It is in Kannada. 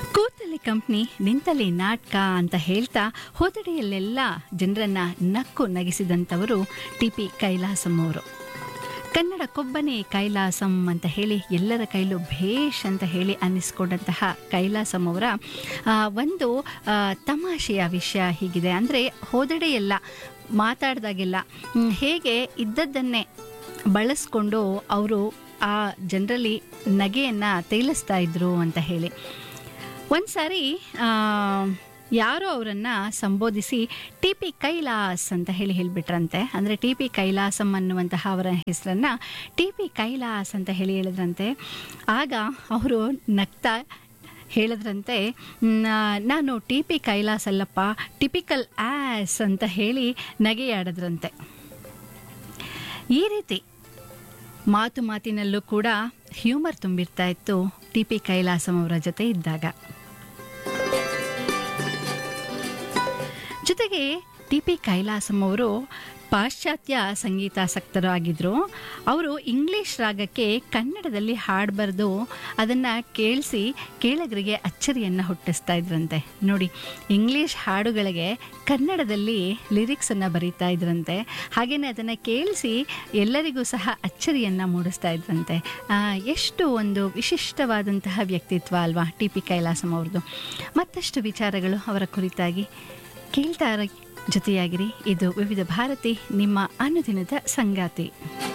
ಕೂತಲ್ಲಿ ಕಂಪ್ನಿ ನಿಂತಲ್ಲಿ ನಾಟಕ ಅಂತ ಹೇಳ್ತಾ ಹೋದಡೆಯಲ್ಲೆಲ್ಲ ಜನರನ್ನ ನಕ್ಕು ನಗಿಸಿದಂಥವರು ಟಿ ಪಿ ಕೈಲಾಸಂ ಅವರು ಕನ್ನಡ ಕೊಬ್ಬನೇ ಕೈಲಾಸಂ ಅಂತ ಹೇಳಿ ಎಲ್ಲರ ಕೈಲೂ ಭೇಷ್ ಅಂತ ಹೇಳಿ ಅನ್ನಿಸ್ಕೊಂಡಂತಹ ಕೈಲಾಸಂ ಅವರ ಆ, ಒಂದು ಆ, ತಮಾಷೆಯ ವಿಷಯ ಹೀಗಿದೆ ಅಂದರೆ ಹೋದಡೆಯೆಲ್ಲ ಮಾತಾಡಿದಾಗೆಲ್ಲ ಮ್, ಹೇಗೆ ಇದ್ದದ್ದನ್ನೇ ಬಳಸ್ಕೊಂಡು ಅವರು ಆ ಜನರಲ್ಲಿ ನಗೆಯನ್ನು ತೇಲಿಸ್ತಾ ಇದ್ರು ಅಂತ ಹೇಳಿ ಒಂದು ಸಾರಿ ಯಾರೋ ಅವರನ್ನು ಸಂಬೋಧಿಸಿ ಟಿ ಪಿ ಕೈಲಾಸ್ ಅಂತ ಹೇಳಿ ಹೇಳಿಬಿಟ್ರಂತೆ ಅಂದರೆ ಟಿ ಪಿ ಕೈಲಾಸಂ ಅನ್ನುವಂತಹ ಅವರ ಹೆಸರನ್ನು ಟಿ ಪಿ ಕೈಲಾಸ್ ಅಂತ ಹೇಳಿ ಹೇಳಿದ್ರಂತೆ ಆಗ ಅವರು ನಗ್ತಾ ಹೇಳಿದ್ರಂತೆ "ನಾ- ನಾನು ಟಿ ಪಿ ಕೈಲಾಸ್ ಅಲ್ಲಪ್ಪ ಟಿಪಿಕಲ್ ಆ್ಯಸ್ ಅಂತ ಹೇಳಿ ನಗೆಯಾಡಿದ್ರಂತೆ ಈ ರೀತಿ ಮಾತು ಮಾತಿನಲ್ಲೂ ಕೂಡ ಹ್ಯೂಮರ್ ತುಂಬಿರ್ತಾ ಇತ್ತು ಟಿ ಪಿ ಕೈಲಾಸಂ ಅವರ ಜೊತೆ ಇದ್ದಾಗ ಜೊತೆಗೆ ಟಿ ಪಿ ಕೈಲಾಸಂ ಅವರು ಪಾಶ್ಚಾತ್ಯ ಸಂಗೀತಾಸಕ್ತರು ಆಗಿದ್ರು ಅವರು ಇಂಗ್ಲಿಷ್ ರಾಗಕ್ಕೆ ಕನ್ನಡದಲ್ಲಿ ಹಾಡು ಬರೆದು ಅದನ್ನು ಕೇಳಿಸಿ ಕೇಳಗರಿಗೆ ಅಚ್ಚರಿಯನ್ನು ಹುಟ್ಟಿಸ್ತಾ ಇದ್ರಂತೆ ನೋಡಿ ಇಂಗ್ಲಿಷ್ ಹಾಡುಗಳಿಗೆ ಕನ್ನಡದಲ್ಲಿ ಲಿರಿಕ್ಸನ್ನು ಬರೀತಾ ಇದ್ರಂತೆ ಹಾಗೆಯೇ ಅದನ್ನು ಕೇಳಿಸಿ ಎಲ್ಲರಿಗೂ ಸಹ ಅಚ್ಚರಿಯನ್ನು ಮೂಡಿಸ್ತಾ ಇದ್ರಂತೆ ಆ, ಎಷ್ಟು ಒಂದು ವಿಶಿಷ್ಟವಾದಂತಹ ವ್ಯಕ್ತಿತ್ವ ಅಲ್ವಾ ಟಿ ಪಿ ಕೈಲಾಸಂ ಅವ್ರದ್ದು ಮತ್ತಷ್ಟು ವಿಚಾರಗಳು ಅವರ ಕುರಿತಾಗಿ ಕೇಳ್ತಾ ಇರೋ ಜೊತೆಯಾಗಿರಿ ಇದು ವಿವಿಧ ಭಾರತಿ ನಿಮ್ಮ ಅನುದಿನದ ಸಂಗಾತಿ